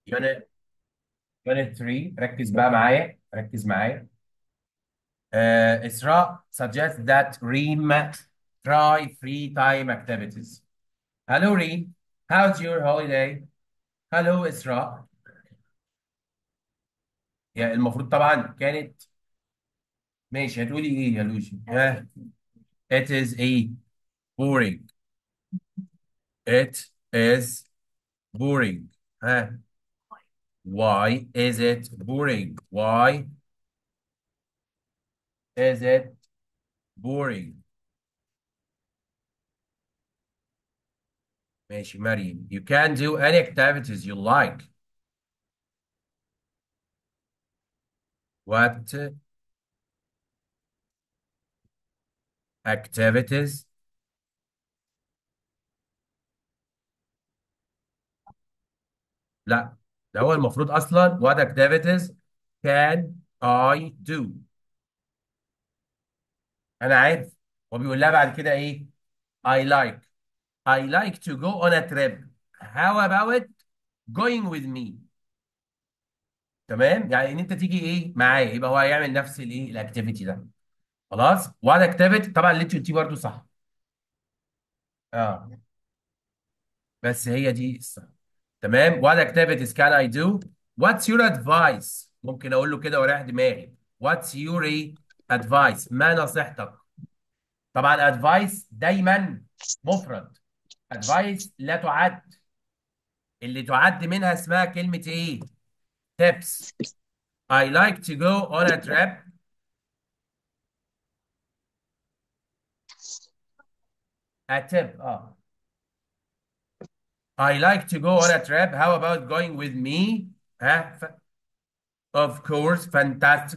يونت يونت 3 ركز بقى معايا ركز معايا آه إسراء suggests that Reem try free time activities Hello Reem how's your holiday Hello إسراء يعني المفروض طبعا كانت ماشي هتقولي ايه يا لوجي ها it is a boring it is boring ها why is it boring why is it boring ماشي مريم you can do any activities you like what activities لا ده هو المفروض اصلا what activities can I do انا عارف هو بيقول لها بعد كده ايه I like I like to go on a trip how about going with me تمام يعني ان انت تيجي ايه معايا يبقى هو هيعمل نفس الايه الاكتيفيتي ده خلاص what activity طبعا اللي انت قلتيه برضه صح اه بس هي دي الصح تمام what activities can I do what's your advice ممكن اقول له كده ورايح دماغي what's your إيه؟ advice ما نصيحتك طبعا advice دايما مفرد advice لا تعد اللي تعد منها اسمها كلمة ايه tips I like to go on a trip a tip اه I like to go on a trip how about going with me ها ف... of course fantastic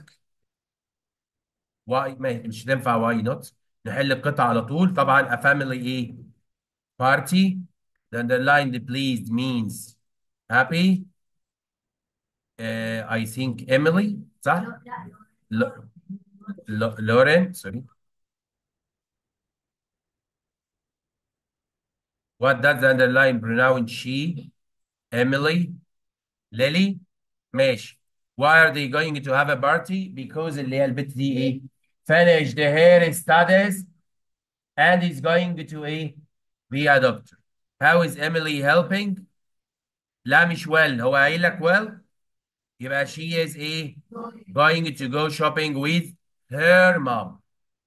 why ما مش تنفع why not نحل القطعة على طول طبعا a family ايه party the underlined pleased means happy uh, I think Emily صح ل... ل... Lauren sorry what does the underlined pronoun she Emily Lily ماشي why are they going to have a party because اللي هي البت دي ايه finished her studies and is going to ايه be a doctor how is Emily helping لا مش well هو قايل لك well يبقى she is ايه going to go shopping with her mom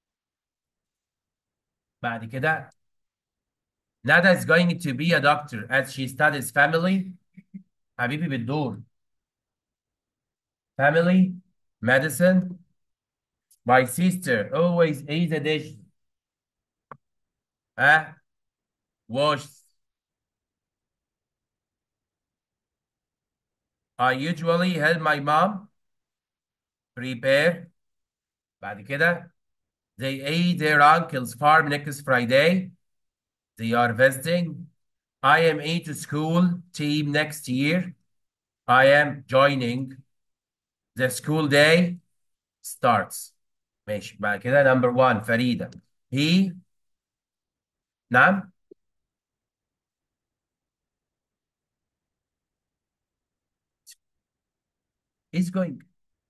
بعد كده Nada is going to be a doctor as she studies family حبيبي بالدور family medicine my sister always eats a dish ها washes I usually help my mom prepare بعد كده they ate their uncle's farm next Friday they are visiting I am a to school team next year I am joining the school day starts ماشي بعد كده number one فريدة he نعم is going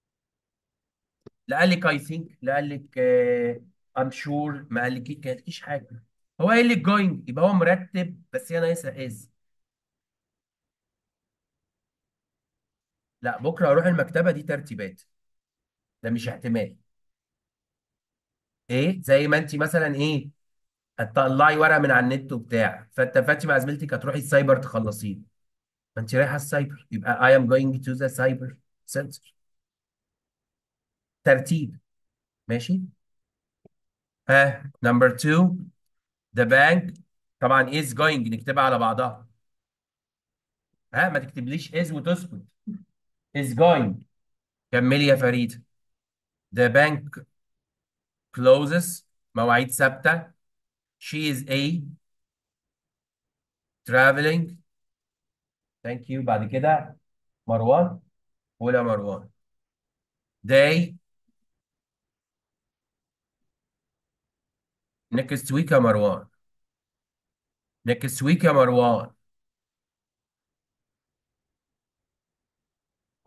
لا قال لك I think لا قال لك آه، I'm sure ما قال لك ما قالكيش حاجة هو قايل لك going يبقى هو مرتب بس هي ناقصة is لا بكرة هروح المكتبة دي ترتيبات ده مش احتمال ايه زي ما انت مثلا ايه هتطلعي ورقة من على النت وبتاع فاتفقتي مع زميلتك هتروحي السايبر تخلصيه ما انت رايحة السايبر يبقى I am going to the cyber center ترتيب ماشي ها نمبر 2 the bank طبعا is going نكتبها على بعضها ها ما تكتبليش is وتسكت is going كملي يا فريد the bank closes مواعيد ثابتة she is a traveling thank you بعد كده مروان قول يا مروان they next week يا مروان next week يا مروان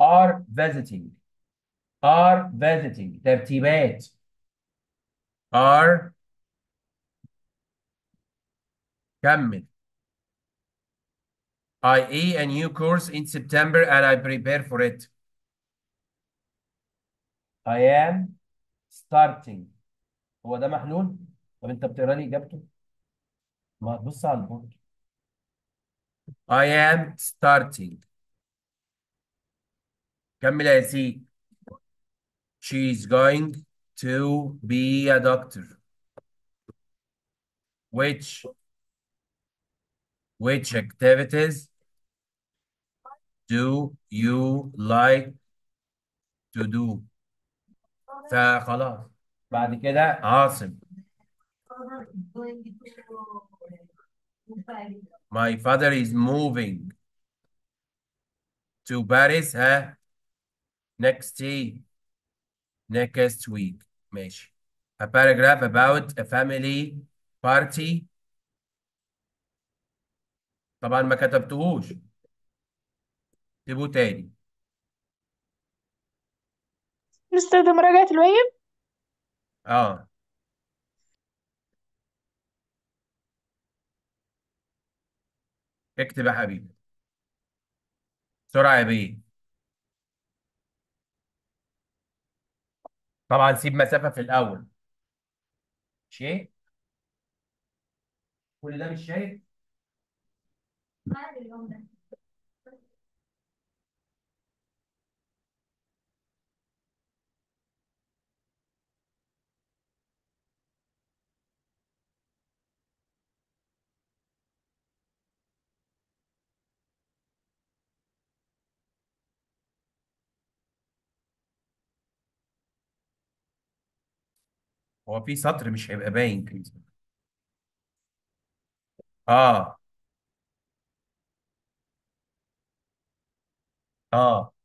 are visiting are visiting ترتيبات are كمل I A a new course in September and I prepare for it I am starting هو ده محلول طب انت بتقرا لي اجابته ما تبص على البورد I am starting كمل يا ياسين She is going to be a doctor which which activities do you like to do فخلاص بعد كده عاصم My father is moving to Paris ها next day next week ماشي a paragraph about a family party طبعا ما كتبتهوش اكتبه تاني نستخدم مراجعة الواجب اه اكتب يا حبيبي بسرعة يا بيه طبعا سيب مسافة في الأول شيء كل ده مش شايف هو في سطر مش هيبقى باين كده اه اه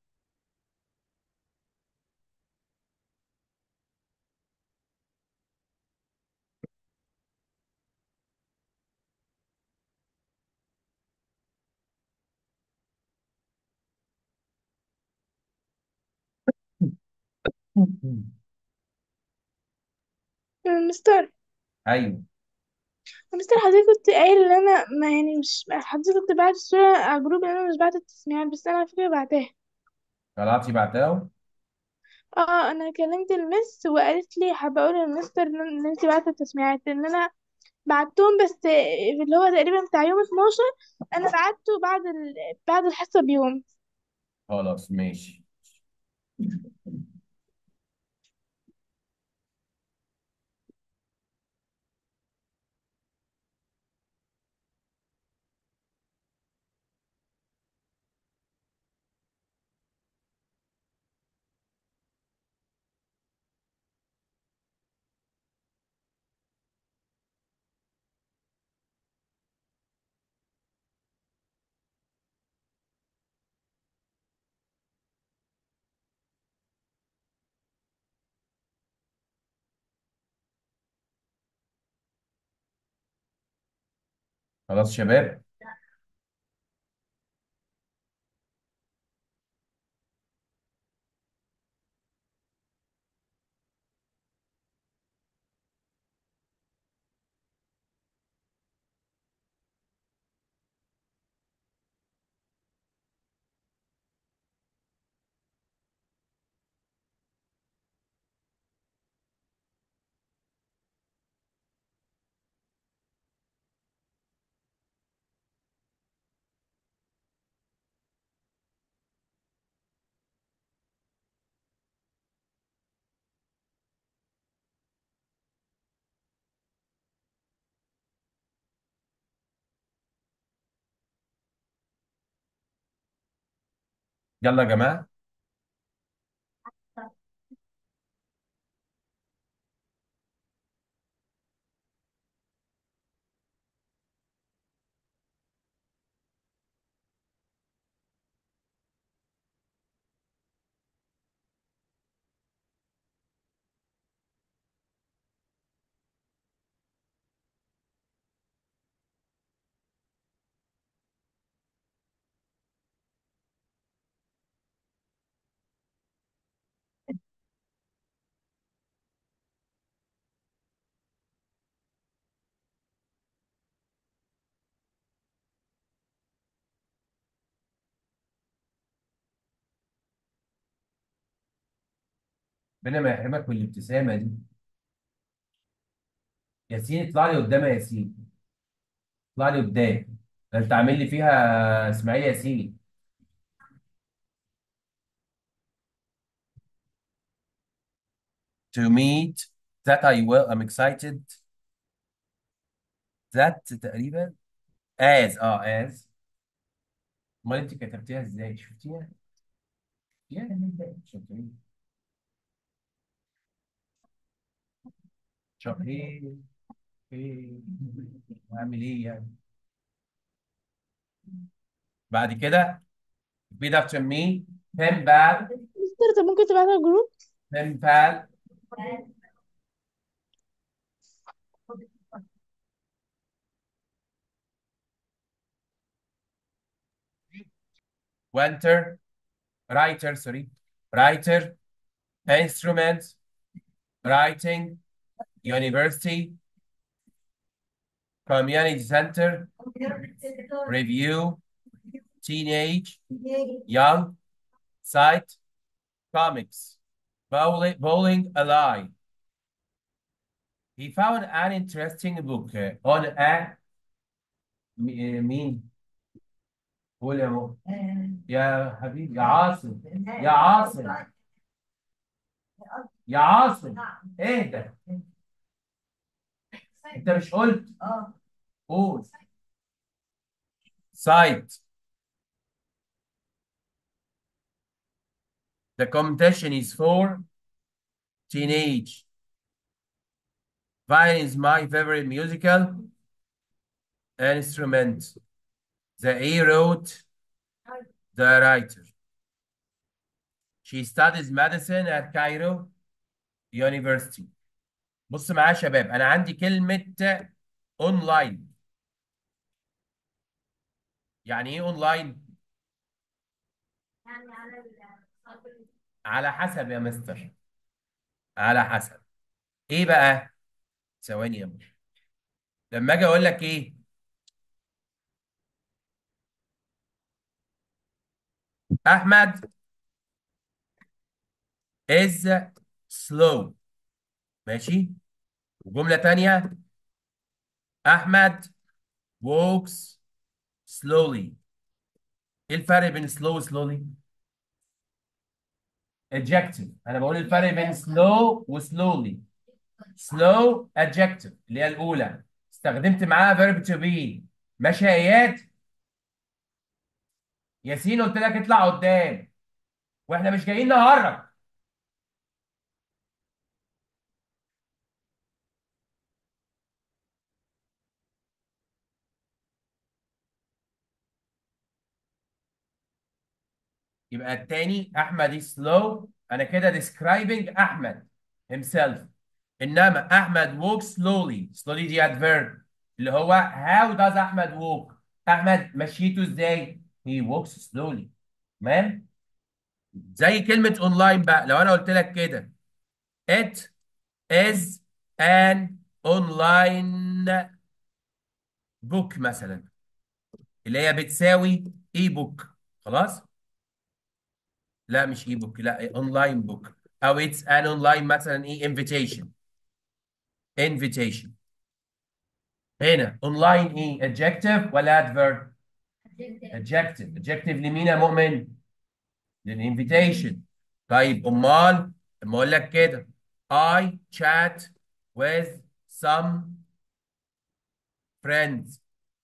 مستر ايوه مستر حضرتك كنت قايل ان انا ما يعني مش حضرتك كنت بعت الصورة على الجروب ان انا مش بعت التسميعات بس انا على فكرة بعتها طلعتي بعتها اه انا كلمت المس وقالت لي حابة اقول للمستر ان إن انت بعت التسميعات ان انا بعتهم بس في اللي هو تقريبا بتاع يوم 12 انا بعته بعد ال... بعد الحصة بيوم خلاص ماشي خلاص شباب يلا يا جماعة ربنا ما يحرمك من الابتسامه دي ياسين اطلع لي قدام يا ياسين اطلع لي قدام ده انت عامل لي فيها اسماعيل ياسين to meet that I will I'm excited that تقريبا as اه as امال انت كتبتيها ازاي شفتيها يعني شاطرين شاطرين ايه اعمل ايه يعني بعد كده repeat after me pen pal مستر طب ممكن تبعتها الجروب pen pal winter writer sorry writer instrument writing university community center review teenage young site comics bowling, bowling ally he found an interesting book uh, on a م- مين قول يا مو يا حبيبي يا عاصم يا عاصم يا عاصم اهدى انت مش قلت قول site the competition is for teenage Violin is my favorite musical instrument. The A wrote the writer. She studies medicine at Cairo University. بص معايا يا شباب أنا عندي كلمة أونلاين يعني إيه أونلاين؟ على حسب يا مستر على حسب إيه بقى؟ ثواني يا مستر لما أجي أقول لك إيه؟ أحمد is slow ماشي؟ وجملة تانية أحمد walks slowly ايه الفرق بين slow و slowly؟ adjective انا بقول الفرق بين slow و slowly slow adjective اللي هي الاولى استخدمت معاها verb to be ماشي يا اياد ياسين قلت لك اطلع قدام واحنا مش جايين نهرج يبقى التاني احمد is slow انا كده describing احمد himself انما احمد walks slowly slowly دي adverb اللي هو how does احمد walk احمد مشيته ازاي he walks slowly تمام زي كلمة اونلاين بقى لو انا قلت لك كده it is an online book مثلا اللي هي بتساوي اي بوك خلاص لا مش اي بوك لا اونلاين بوك او it's an online مثلا ايه invitation invitation هنا اونلاين ايه adjective ولا adverb adjective adjective لمين يا مؤمن للانفيتيشن طيب امال لما اقول لك كده I chat with some friends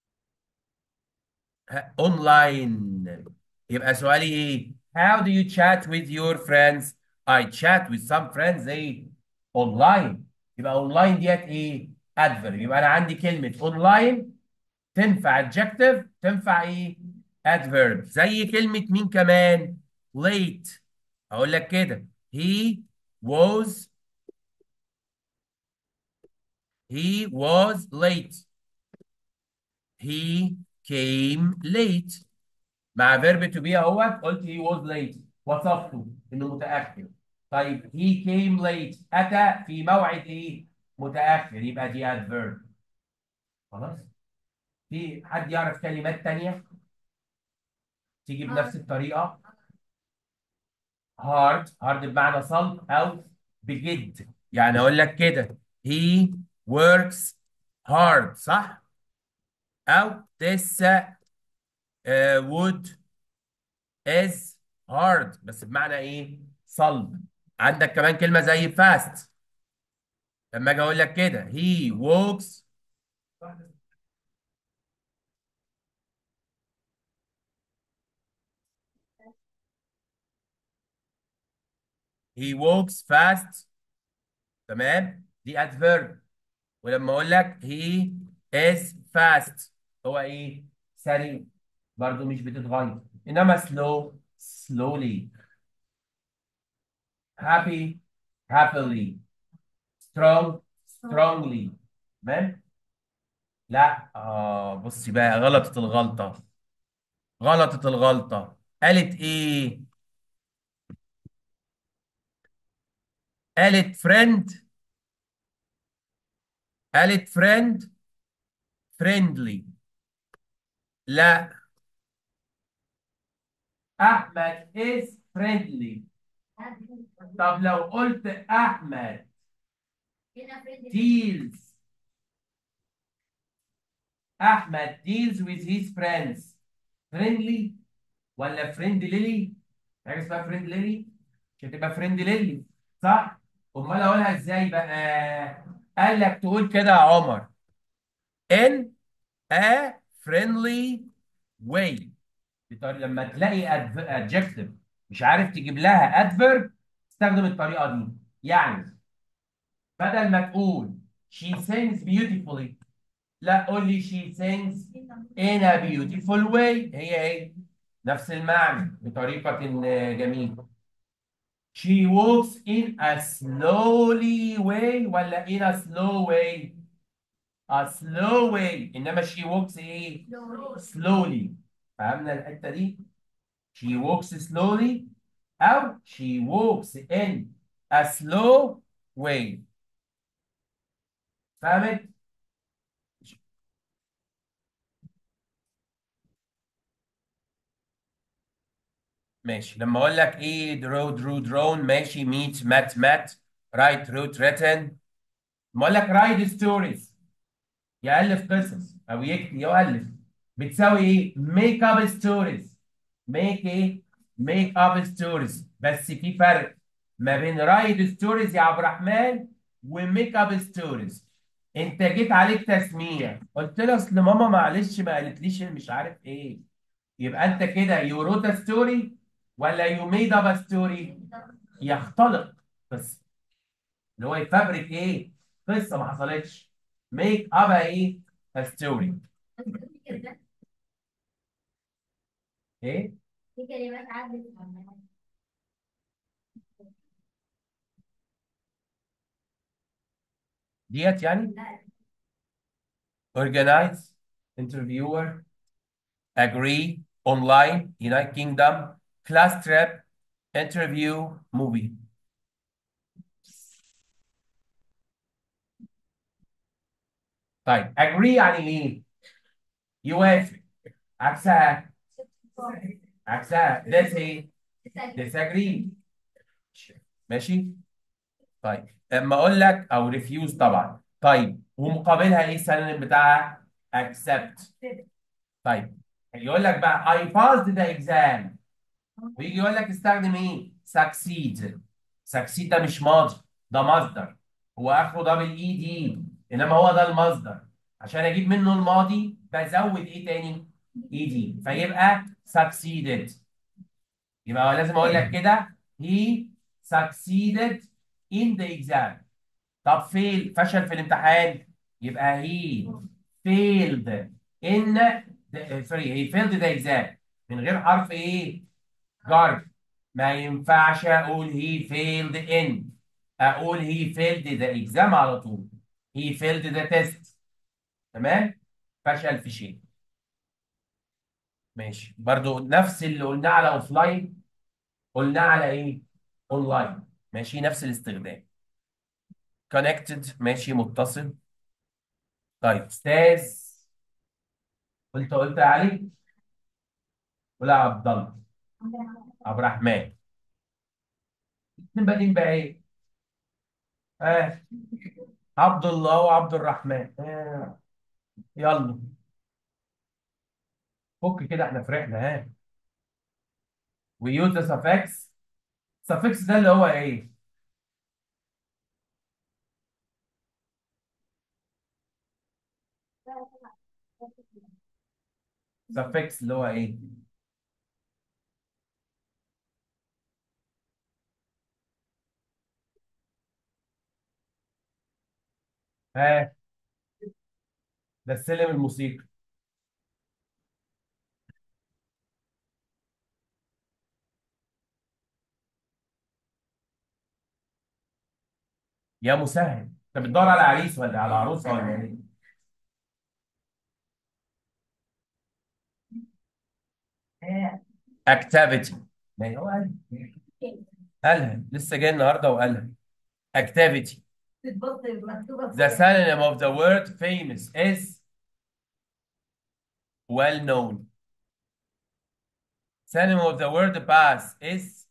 online يبقى سؤالي ايه how do you chat with your friends I chat with some friends ايه online يبقى online ديت ايه adverb يبقى انا عندي كلمة online تنفع adjective تنفع ايه adverb زي كلمة مين كمان late اقول لك كده he was he was late he came late مع verb to be اهوت قلت he was late وصفته انه متاخر طيب he came late اتى في موعد ايه متاخر يبقى دي adverb خلاص في حد يعرف كلمات تانية تيجي بنفس الطريقة hard hard بمعنى صلب او بجد يعني اقول لك كده he works hard صح او this uh, wood is hard بس بمعنى ايه صلب عندك كمان كلمة زي fast لما اجي اقول لك كده he walks he walks fast تمام دي adverb ولما اقول لك he is fast هو ايه سريع برضو مش بتتغير انما slow slowly happy happily strong strongly تمام لا اه بصي بقى غلطت الغلطة غلطت الغلطة قالت ايه قالت friend قالت friend friendly لا احمد is friendly طب لو قلت احمد deals احمد deals with his friends friendly ولا friendly حاجه اسمها friendly مش هتبقى friendly صح امال اقولها ازاي بقى قال لك تقول كده يا عمر in a friendly way بطريقة لما تلاقي adv- adjective مش عارف تجيب لها adverb استخدم الطريقة دي يعني بدل ما تقول she sings beautifully لا قول لي she sings in a beautiful way هي هي نفس المعنى بطريقة جميلة she walks in a slowly way ولا in a slow way a slow way انما she walks ايه slowly فهمنا الحتة دي she walks slowly أو she walks in a slow way فهمت؟ ماشي لما أقول لك إيه draw drew drawn ماشي meet met met write wrote written لما أقول لك write stories يألف قصص أو يكتب يؤلف بتساوي إيه؟ make up stories make إيه؟ make up stories بس في فرق ما بين write stories يا عبد الرحمن وميك اب ستوريز انت جيت عليك تسميع قلت له اصل ماما معلش ما قالتليش مش عارف ايه يبقى انت كده يو روت ستوري ولا يو ميد اب ستوري يختلق قصه اللي هو يفبرك ايه قصه ما حصلتش ميك اب ايه ستوري ايه في كلمات عدت ديت يعني organize interviewer agree online United Kingdom class trip interview movie طيب agree يعني ايه يوافق عكسها عكسها this ايه disagree ماشي طيب اما اقول لك او refuse طبعا طيب ومقابلها ايه السينونيم بتاعها accept طيب يقول لك بقى I passed the exam ويجي يقول لك استخدم ايه succeed succeed ده مش ماضي ده مصدر هو اخره دبل اي دي انما هو ده المصدر عشان اجيب منه الماضي بزود ايه تاني اي دي فيبقى succeeded يبقى لازم اقول لك كده he succeeded in the exam طب فيل فشل في الامتحان يبقى he failed in the, sorry he failed the exam من غير حرف ايه جر ما ينفعش اقول he failed in اقول he failed the exam على طول he failed the test تمام فشل في شيء ماشي برضو نفس اللي قلناه على اوفلاين قلناه على ايه اونلاين ماشي نفس الاستخدام connected ماشي متصل طيب استاذ قلت قلت يا علي ولا عبد الله عبد الرحمن الاثنين بادئين بقى ايه اه عبد الله وعبد الرحمن آه. يلا فك كده احنا في رحله ها ويوز ذا suffix suffix ده اللي هو ايه suffix اللي هو ايه ها ده السلم الموسيقي يا مسهل انت بتدور على عريس ولا على عروسه ولا ايه activity ما هو قال قالها لسه جاي النهارده وقالها activity the synonym of the word famous is well known synonym of the word pass is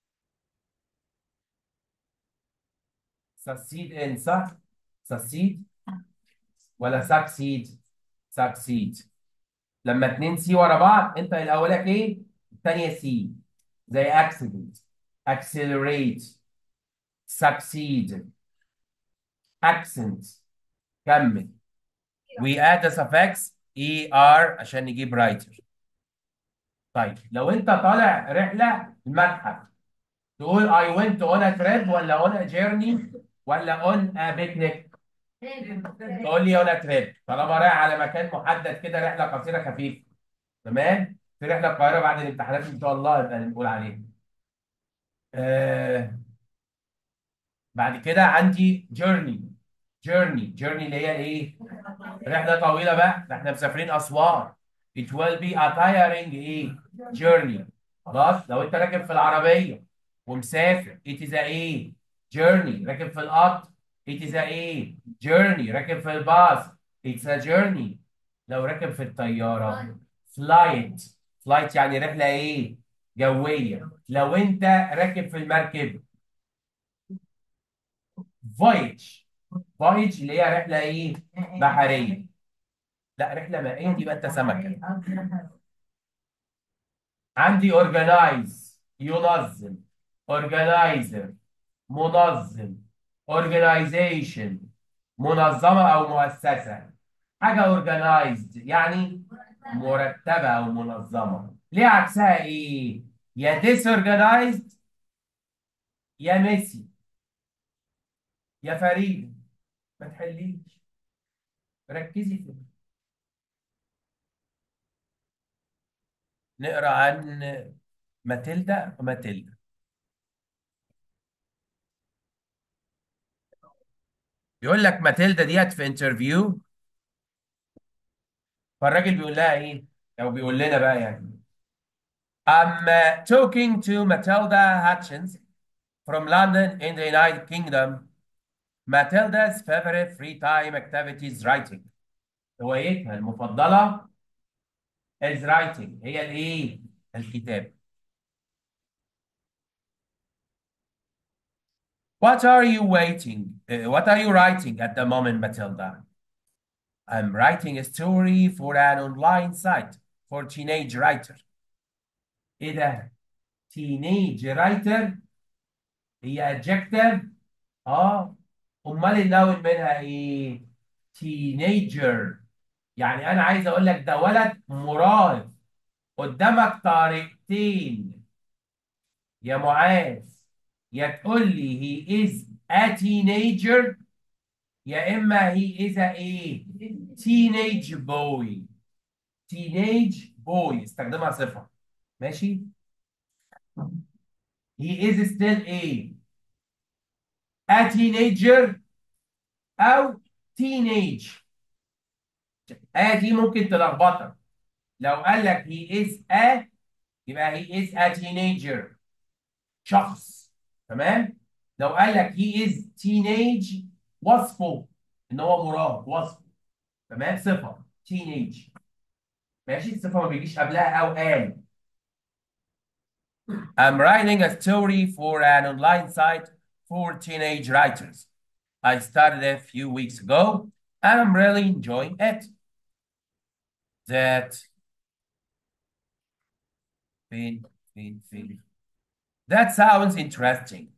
succeed in صح succeed ولا succeed succeed لما اتنين سي ورا بعض انت الاولك ايه الثانيه سي زي accident accelerate succeed accent كمل we add the suffix er عشان نجيب writer طيب لو انت طالع رحله المتحف تقول I went on a trip ولا on a journey ولا on a picnic تقول لي on a trip طالما رايح على مكان محدد كده رحله قصيره خفيفه تمام في رحله القاهره بعد الامتحانات ان شاء الله يبقى نقول عليها آه بعد كده عندي journey journey journey اللي هي ايه رحله طويله بقى ده احنا مسافرين اسوان it will be a tiring ايه journey خلاص لو انت راكب في العربيه ومسافر it is a ايه journey راكب في القطر it is a ايه journey راكب في الباص it's a journey لو راكب في الطياره flight flight يعني رحله ايه جويه لو انت راكب في المركب voyage voyage اللي هي رحله ايه بحريه لا رحله مائيه دي بقى انت سمكه عندي organize ينظم organizer منظم organization منظمه او مؤسسه حاجه organized يعني مرتبه او منظمه ليه عكسها ايه يا disorganized يا ميسي يا فريد ما تحليش ركزي في نقرا عن ماتيلدا وماتيلدا بيقول لك ماتيلدا ديت في انترفيو فالراجل بيقول لها ايه او بيقول لنا بقى يعني I'm uh, talking to Matilda Hutchins from London in the United Kingdom Matilda's favorite free time activity is writing هوايتها المفضلة is writing هي الايه الكتاب What are you waiting? uh, what are you writing at the moment, Matilda? I'm writing a story for an online site for teenage writer. ايه ده؟ teenage writer هي adjective اه امال النون منها ايه؟ teenager يعني انا عايز اقول لك ده ولد مراهق قدامك طريقتين يا معاذ يا تقول لي he is a teenager يا اما he is a ايه teenage boy teenage boy استخدمها صفة ماشي he is still a a teenager او teenage a دي ممكن تلخبطك لو قال لك he is a يبقى he is a teenager شخص تمام لو قال لك he is teenage وصفه ان هو مراهق وصفه تمام صفه teenage ماشي الصفه ما بيجيش قبلها او قال I'm writing a story for an online site for teenage writers I started a few weeks ago and I'm really enjoying it. That feel, feel, feel. That sounds interesting.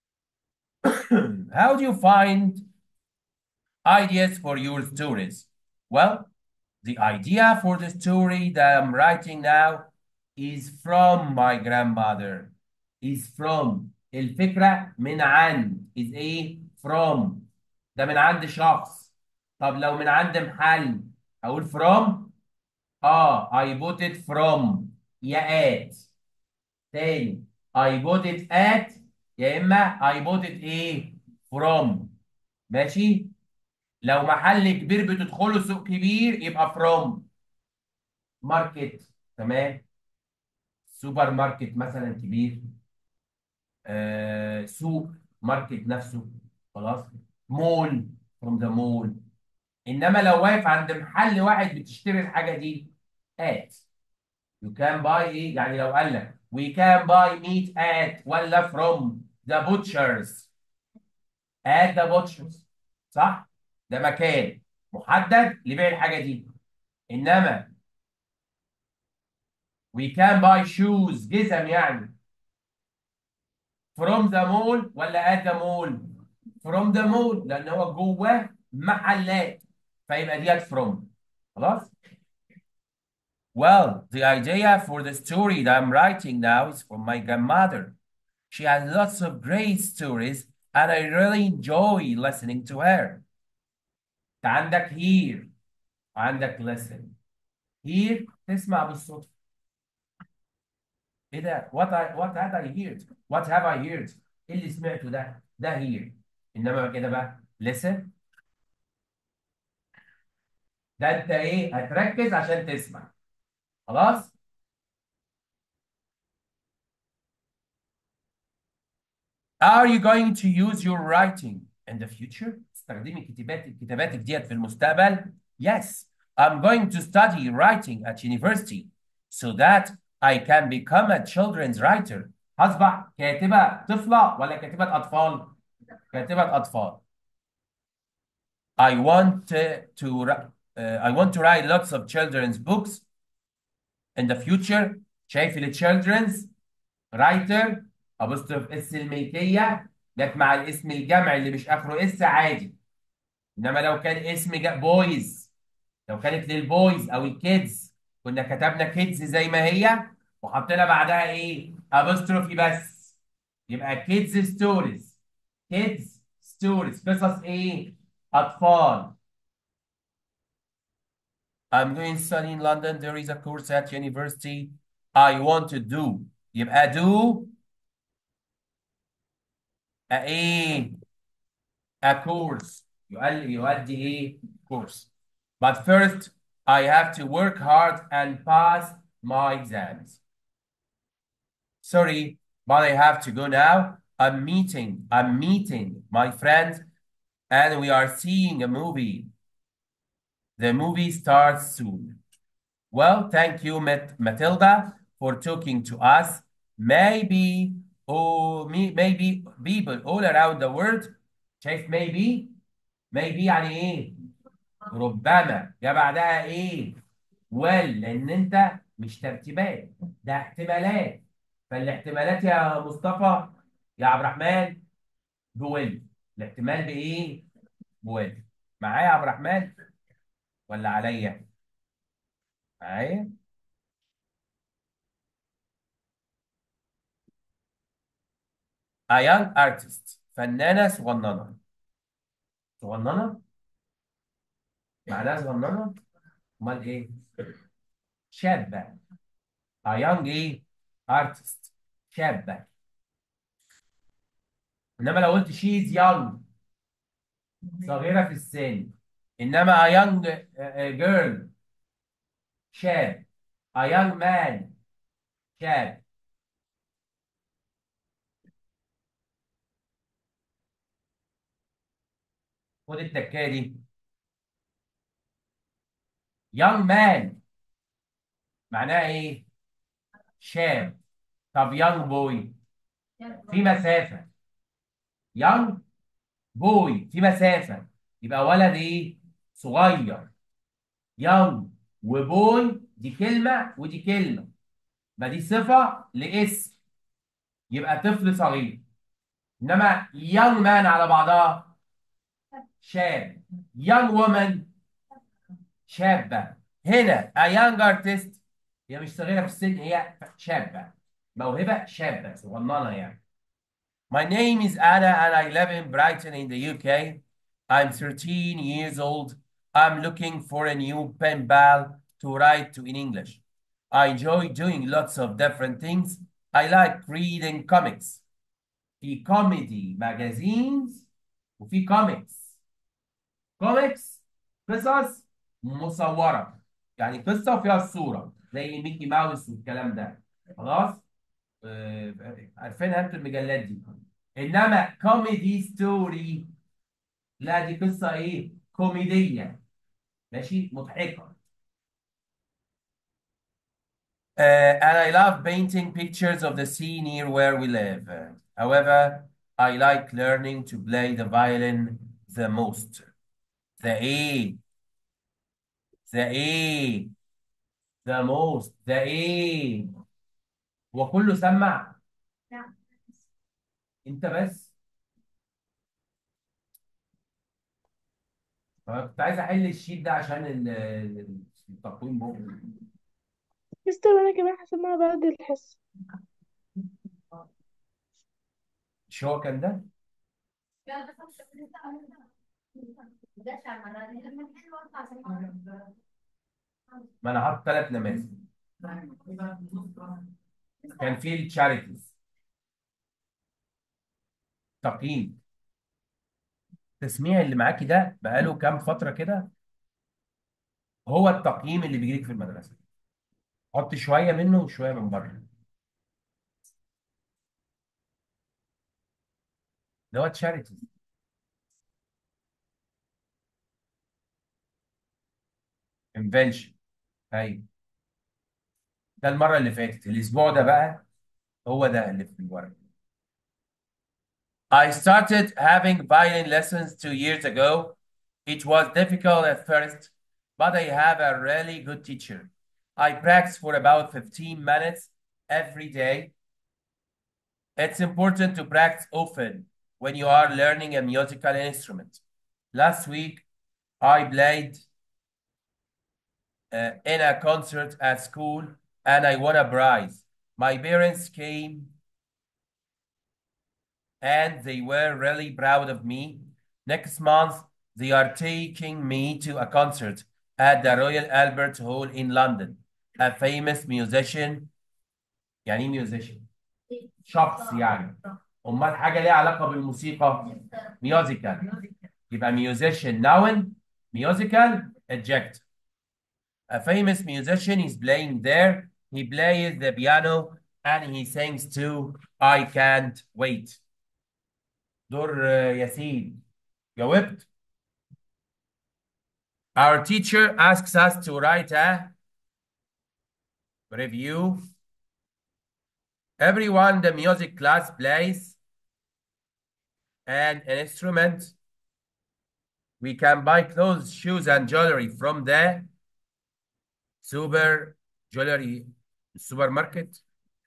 How do you find ideas for your stories? Well, the idea for the story that I'm writing now is from my grandmother. Is from. الفكرة من عند. Is ايه؟ From. ده من عند شخص. طب لو من عند محل أقول from؟ اه I bought it from. يا at. تاني I bought it at يا إما I bought it ايه؟ from. ماشي؟ لو محل كبير بتدخله سوق كبير يبقى from. ماركت تمام سوبر ماركت مثلا كبير آه سوق ماركت نفسه خلاص مول from the mall انما لو واقف عند محل واحد بتشتري الحاجه دي at you can buy ايه يعني لو قال لك we can buy meat at ولا from the butchers at the butchers صح ده مكان محدد لبيع الحاجه دي انما we can buy shoes جزم يعني from the mall ولا at the mall from the mall لان هو جواه محلات فيبقى ديت from خلاص well the idea for the story that I'm writing now is from my grandmother she has lots of great stories and I really enjoy listening to her انت عندك hear وعندك listen hear تسمع بالصدفة ايه ده what I what had I heard what have I heard ايه اللي سمعته ده ده hear انما كده بقى listen ده انت ايه هتركز عشان تسمع خلاص Are you going to use your writing in the future? تستخدمي كتابات كتاباتك ديت في المستقبل? Yes, I'm going to study writing at university so that I can become a children's writer. هصبح كاتبة طفلة ولا كاتبة أطفال؟ كاتبة أطفال. I want uh, to uh, I want to write lots of children's books in the future. شايف ال children's writer apostrophe اس الملكية جت مع الاسم الجمع اللي مش آخره اس عادي. إنما لو كان اسم بويز لو كانت للبويز أو الكيدز كنا كتبنا كيدز زي ما هي وحطينا بعدها إيه؟ apostrophe بس. يبقى kids stories. kids stories قصص إيه؟ أطفال. I'm going to study in London. There is a course at university I want to do. يبقى do a ايه a course يؤدي يؤدي ايه course but first I have to work hard and pass my exams sorry but I have to go now I'm meeting I'm meeting my friends and we are seeing a movie the movie starts soon well thank you Mat Matilda for talking to us maybe oh me maybe people all around the world شايف maybe maybe يعني ايه ربما جه بعدها ايه well لان انت مش ترتيبات ده احتمالات فالاحتمالات يا مصطفى يا عبد الرحمن بويل الاحتمال بايه بويل معايا يا عبد الرحمن ولا عليا معايا A young artist فنانة صغننة صغننة معناها صغننة امال ايه شابة A young ايه artist شابة انما لو قلت she is young صغيرة في السن انما a young girl شاب a young man شاب خد التكايه دي young man معناها ايه شاب طب young boy في مسافة young بوي في مسافة يبقى ولد ايه صغير يونج وبوي دي كلمة ودي كلمة ما دي صفة لاسم يبقى طفل صغير انما يونج مان على بعضها شاب يونج وومن شابة هنا a young artist هي مش صغيرة في السن هي شابة موهبة شابة صغننة يعني My name is Anna and I live in Brighton in the UK. I'm 13 years old. I'm looking for a new pen pal to write to in English. I enjoy doing lots of different things. I like reading comics. في comedy magazines وفي comics. comics قصص مصورة يعني قصة وفيها الصورة زي ميكي ماوس والكلام ده خلاص آه، عارفينها انتوا المجلات دي انما كوميدي ستوري لا دي قصه ايه كوميديه ماشي مضحكه Uh, and I love painting pictures of the sea near where we live. Uh, however, I like learning to play the violin the most. The A, the A, the most, the A. وكله سمع انت بس أنا كنت عايز احل الشيت ده عشان ال- ال- التقويم بكره مستر وانا كمان هسمعها بعد الحصة مش هو كان ده ما انا حاطط ثلاث نماذج كان في التشاريتيز تقييم التسميع اللي معاكي ده بقاله كام فتره كده هو التقييم اللي بيجيلك في المدرسه حط شويه منه وشويه من بره ده هو تشاريتيز انفنشن ايوه ده المره اللي فاتت الاسبوع ده بقى هو ده اللي في الورق I started having violin lessons two years ago. It was difficult at first, but I have a really good teacher. I practice for about 15 minutes every day. It's important to practice often when you are learning a musical instrument. Last week, I played uh, in a concert at school and I won a prize. My parents came and they were really proud of me. Next month, they are taking me to a concert at the Royal Albert Hall in London. A famous musician يعني ايه musician شخص يعني امال حاجه ليها علاقه بالموسيقى musical يبقى musician noun musical adjective a famous musician is playing there he plays the piano and he sings too I can't wait دور آه، ياسين جاوبت Our teacher asks us to write a review. Everyone in the music class plays an instrument. We can buy clothes, shoes, and jewelry from the super jewelry supermarket.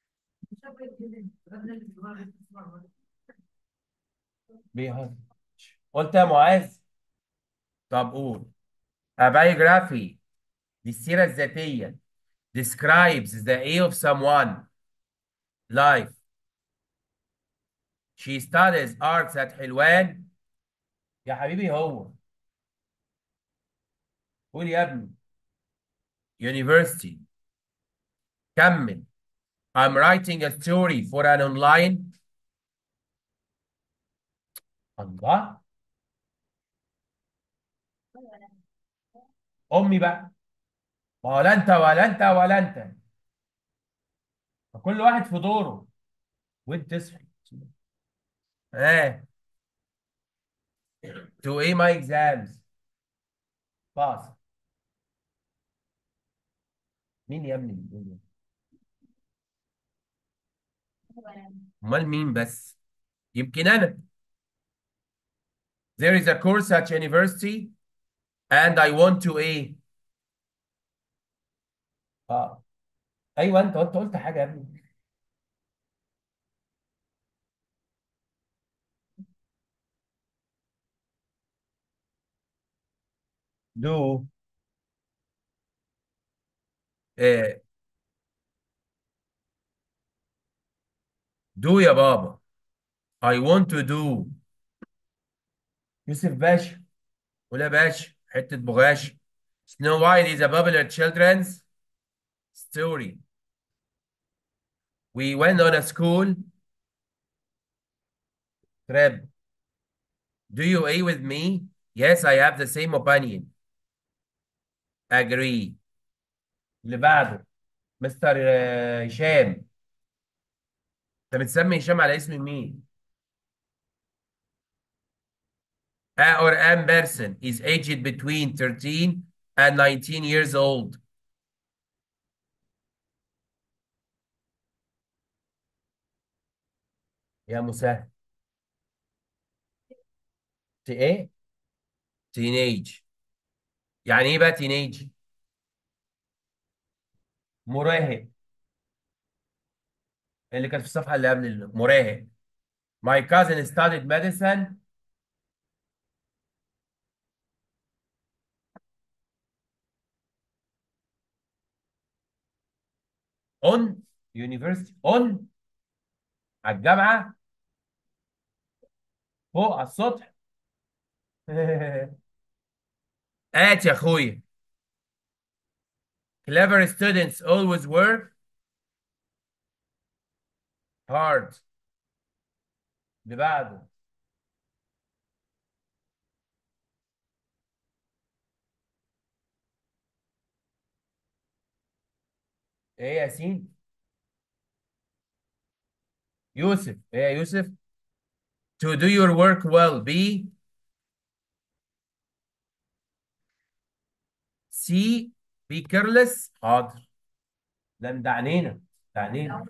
بيهزر. قلت يا معاذ طب قول A biography دي السيرة الذاتية describes the A of someone life she studies arts at حلوان يا حبيبي هو قول يا ابني university كمل I'm writing a story for an online الله امي بقى ولا انت ولا انت ولا انت فكل واحد في دوره وانت تصحي اه to A my exams باص مين يا ابني اللي بيقول ده؟ امال مين بس يمكن انا there is a course at university and I want to ايه اه ايوه انت انت قلت حاجه يا ابني do آه do يا بابا I want to do يوسف باشا ولا باشا حته بغاش Snow White is a popular children's story we went on a school trip do you agree with me yes I have the same opinion agree اللي بعده مستر آه، هشام انت بتسمي هشام على اسم مين A or am person is aged between 13 and 19 years old يا مسهل ت ايه تينيج يعني ايه بقى تينيج مراهق اللي كانت في الصفحه اللي قبل اللي- مراهق my cousin studied medicine on university on على الجامعه فوق على السطح هات يا اخويا clever students always work hard اللي بعده ايه يا ياسين يوسف ايه يا يوسف to do your work well be C be careless حاضر لا ده عنينا ده عنينا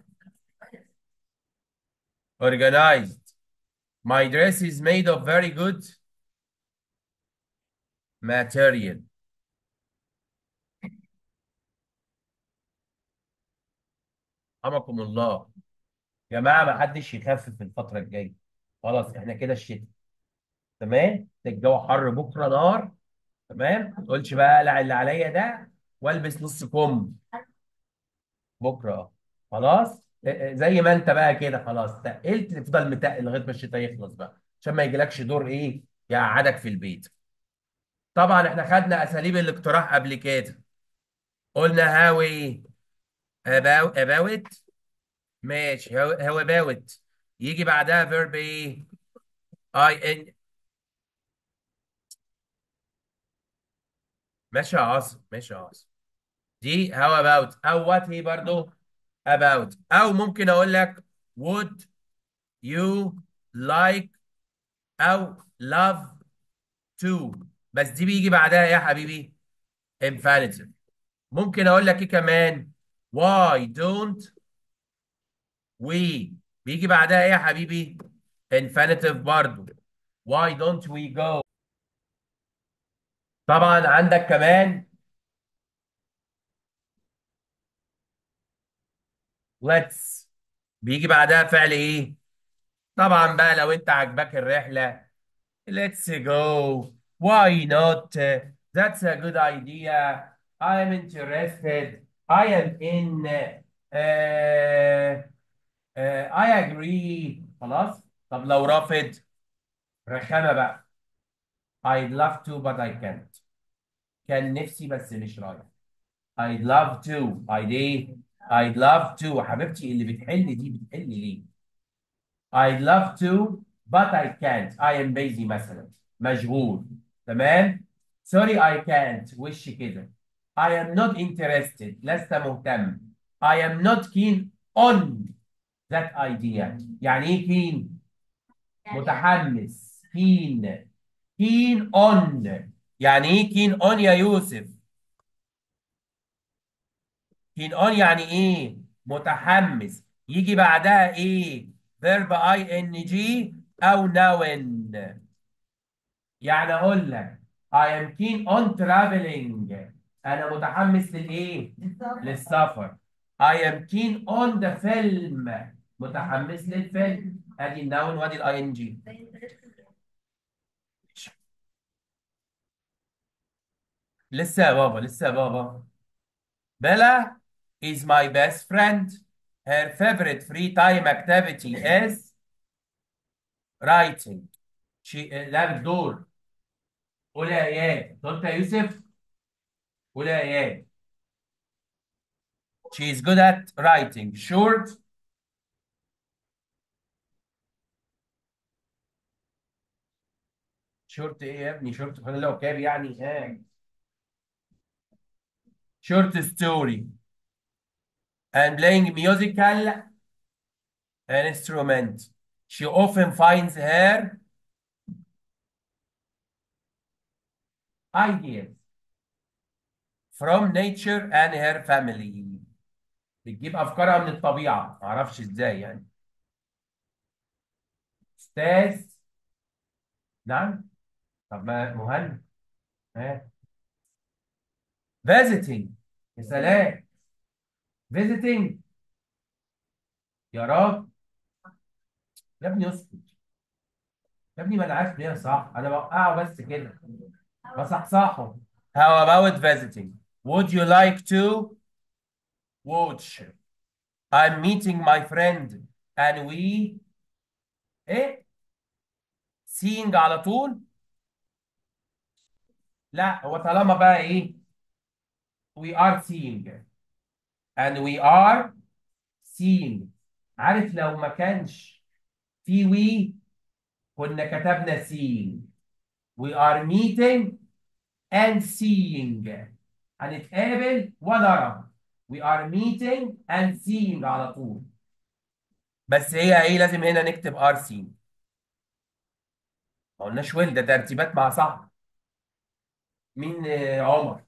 organized my dress is made of very good material رحمكم الله يا جماعه ما حدش يخفف الفتره الجايه خلاص احنا كده الشتاء تمام الجو حر بكره نار تمام ما تقولش بقى اقلع اللي عليا ده والبس نص كم بكره اه خلاص اه، اه، زي ما انت بقى كده خلاص تقلت تفضل متقل لغايه ما الشتاء يخلص بقى عشان ما يجيلكش دور ايه يقعدك في البيت طبعا احنا خدنا اساليب الاقتراح قبل كده قلنا هاو ايه about about ماشي هو هو about يجي بعدها verb ايه اي ان ماشي يا عاصم ماشي يا عاصم دي how about او what هي برضو about او ممكن اقول لك would you like او love to بس دي بيجي بعدها إيه يا حبيبي infinitive ممكن اقول لك ايه كمان why don't we بيجي بعدها ايه يا حبيبي infinitive برضو why don't we go طبعا عندك كمان let's بيجي بعدها فعل ايه طبعا بقى لو انت عجبك الرحلة let's go why not that's a good idea I am interested I am in uh, uh, I agree خلاص طب لو رافض رخامة بقى I'd love to but I can't كان نفسي بس مش رايح I'd love to I'd ايه I'd love to حبيبتي اللي بتحل دي بتحل ليه I'd love to but I can't I am busy مثلا مشغول تمام sorry I can't وش كده I am not interested لست مهتم I am not keen on that idea يعني ايه keen متحمس keen keen on يعني ايه keen on يا يوسف keen on يعني ايه متحمس يجي بعدها ايه verb ing او noun يعني اقول لك I am keen on traveling انا متحمس للايه للسفر I am keen on the film متحمس للفيلم ادي النون وادي الاي ان جي لسه يا بابا لسه يا بابا Bella is my best friend her favorite free time activity is writing she لعبت دور قول يا اياد قلت يا يوسف قول يا اياد she is good at writing short شورت ايه يا ابني شورت فانا لو كاب يعني ها short story and playing musical instrument she often finds her ideas from nature and her family بتجيب افكارها من الطبيعه معرفش ازاي يعني استاذ نعم طب ما مهند ها visiting يا سلام visiting يا راجل يا ابني اسكت يا ابني ما انا عارف ليه صح انا بوقعه بس كده بصحصحه how about visiting would you like to watch I'm meeting my friend and we ايه seeing على طول لا هو طالما بقى ايه we are seeing and we are seeing عارف لو ما كانش في we كنا كتبنا seeing we are meeting and seeing هنتقابل ونرى we are meeting and seeing على طول بس هي ايه لازم هنا نكتب are seeing ما قلناش will ده ترتيبات مع صاحب مين آه، عمر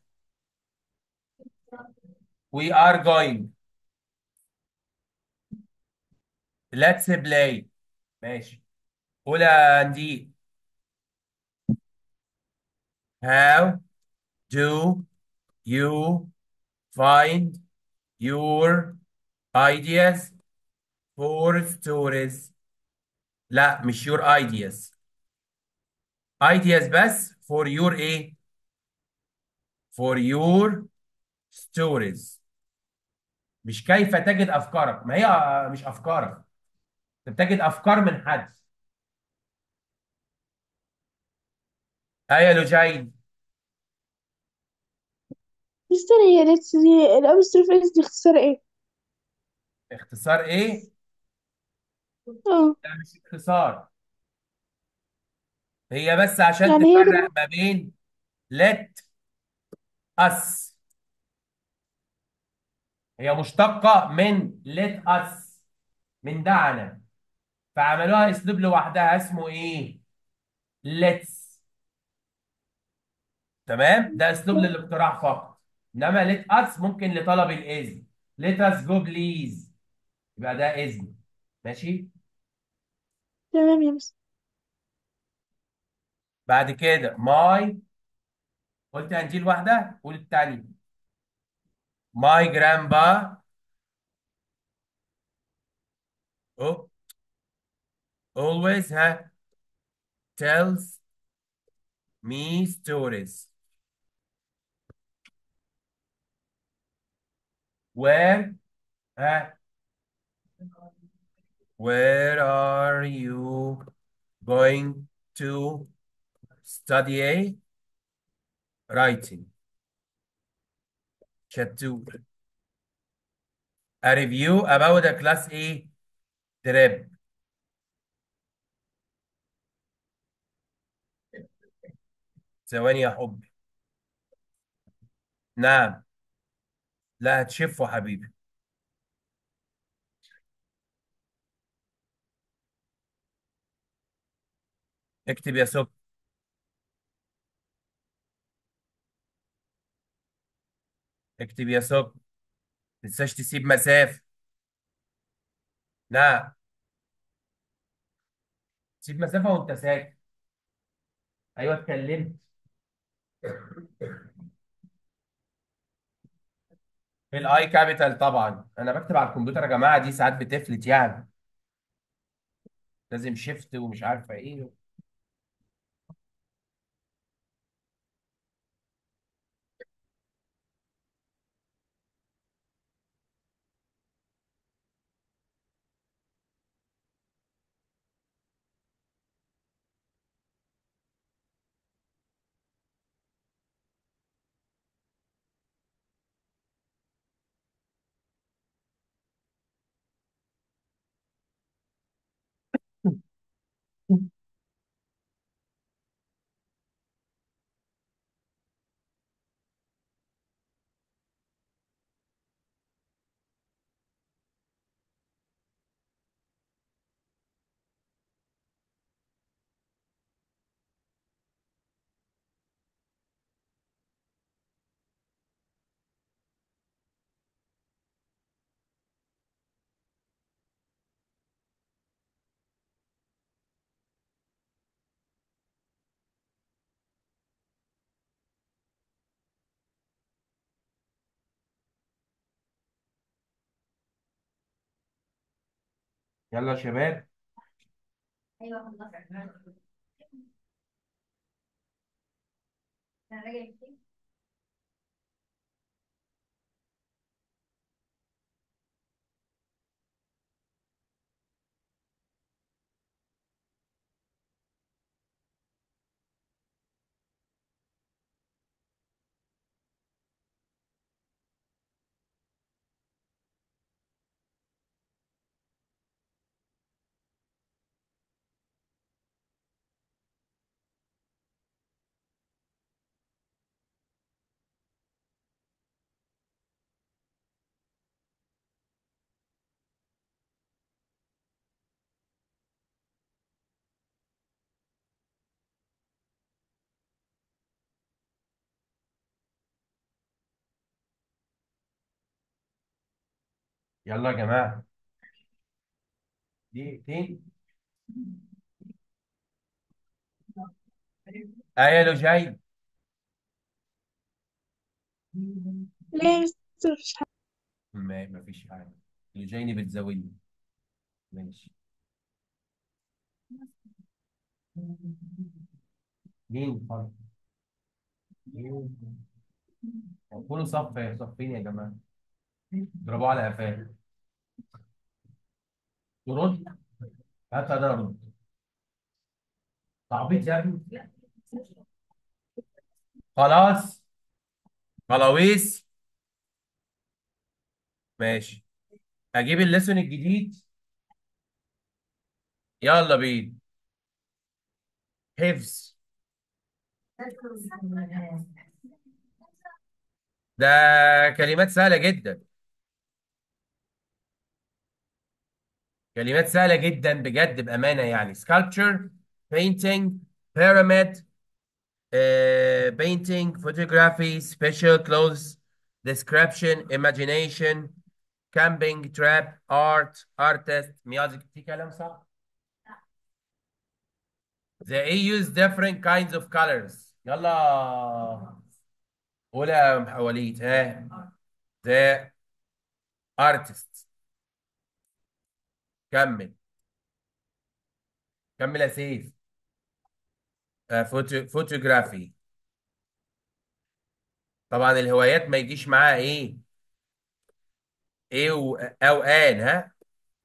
we are going let's play ماشي قول يا اندي how do you find your ideas for stories لا مش your ideas ideas بس for your ايه for your stories مش كيف تجد افكارك ما هي آه، مش افكارك انت بتجد افكار من حد ايه لوجين مستر هي ليتس دي الابستروف اس دي اختصار ايه اختصار ايه اه لا مش اختصار هي بس عشان يعني هي تفرق كده ما بين let us هي مشتقة من let us من دعنا فعملوها اسلوب لوحدها اسمه ايه let's تمام ده اسلوب للاقتراح فقط انما let us ممكن لطلب الاذن let us go please يبقى ده اذن ماشي تمام يا مستر بعد كده my قلت هنجيل واحدة قول التانية my grandpa oh, always ha, tells me stories where ha, where are you going to study writing chapter a review about a class A trip ثواني يا حبي نعم لا هتشفه حبيبي اكتب يا سب اكتب يا سب تنساش تسيب مسافة نعم تسيب مسافة وانت ساكت ايوه اتكلمت الاي كابيتال طبعا انا بكتب على الكمبيوتر يا جماعه دي ساعات بتفلت يعني لازم شيفت ومش عارفه ايه يلا يا شباب يلا يا جماعه دقيقتين ايه لو جاي ليه يا مستر مفيش حاجة ما ما فيش حاجه اللي جايني بتزاولني ماشي مين فرق كله صف صفين يا جماعه ضربوه على قفاه ترد هات انا ارد تعبيط يا ابني خلاص خلاويص ماشي اجيب الليسون الجديد يلا بينا حفظ ده كلمات سهله جدا كلمات سهله جدا بجد بامانه يعني sculpture painting pyramid uh, painting photography special clothes description imagination camping trap art artist music في كلام صح they use different kinds of colors يلا قول يا محوليت ها the artist كمل كمل يا سيف آه فوتو فوتوغرافي طبعا الهوايات ما يجيش معاها ايه ايه و... او ان ها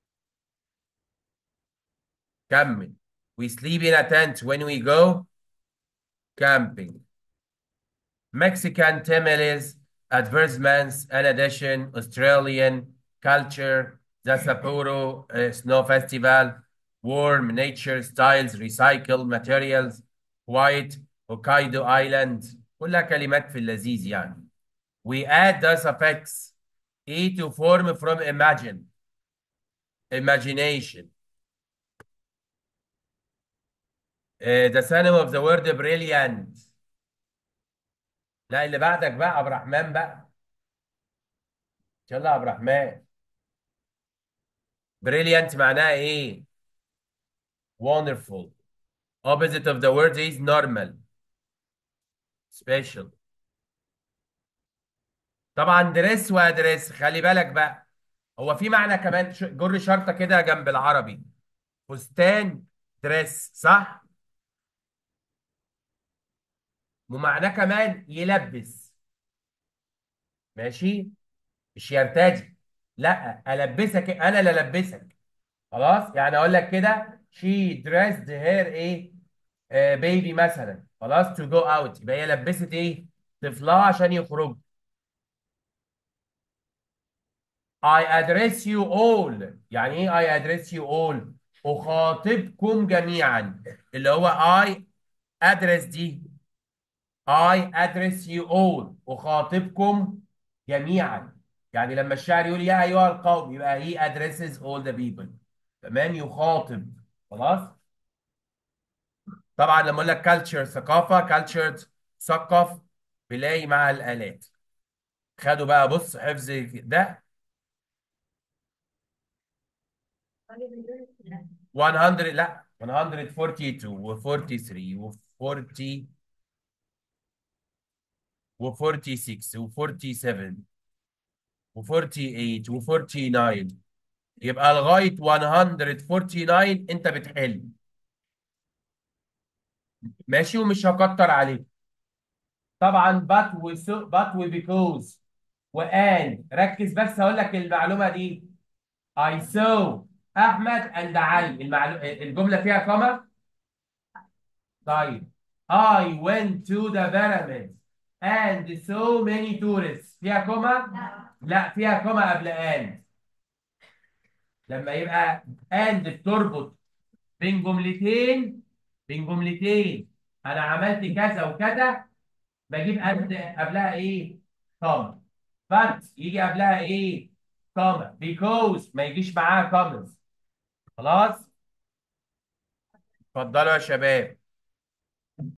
كمل we sleep in a tent when we go camping Mexican tamales advertisements in addition Australian culture the Sapporo uh, Snow Festival warm nature styles recycled materials white Hokkaido Island كلها كلمات في اللذيذ يعني we add the suffix e to form from imagine imagination uh, the synonym of the word brilliant لا اللي بعدك بقى عبد الرحمن بقى يلا يا عبد الرحمن brilliant معناها ايه wonderful opposite of the word is normal special طبعا دريس وادريس خلي بالك بقى هو في معنى كمان ش- جر شرطة كده جنب العربي فستان دريس صح ومعناه كمان يلبس ماشي مش يرتدي لا البسك انا اللي البسك خلاص يعني اقول لك كده she dressed her ايه بيبي مثلا خلاص to go out يبقى هي لبست ايه طفلها عشان يخرج I address you all يعني ايه I address you all اخاطبكم جميعا اللي هو I address دي I address you all اخاطبكم جميعا يعني لما الشاعر يقول يا ايها القوم يبقى he addresses all the people تمام يخاطب خلاص طبعا لما اقول لك culture ثقافه cultured ثقف بلاقي مع الالات خدوا بقى بص حفظ ده 100 لا 142 و 43 و 40 و 46 و 47 و 48 و 49 يبقى لغايه 149 انت بتحل ماشي ومش هكتر عليك طبعا but و so but و because وان ركز بس هقول لك المعلومه دي I saw احمد and علي المعلو... الجمله فيها كوما طيب I went to the pyramids and so many tourists فيها كوما لا فيها كوما قبل and لما يبقى and بتربط بين جملتين بين جملتين انا عملت كذا وكذا بجيب and قبلها ايه كوما but يجي قبلها ايه كوما because ما يجيش معاها كوماز خلاص اتفضلوا يا شباب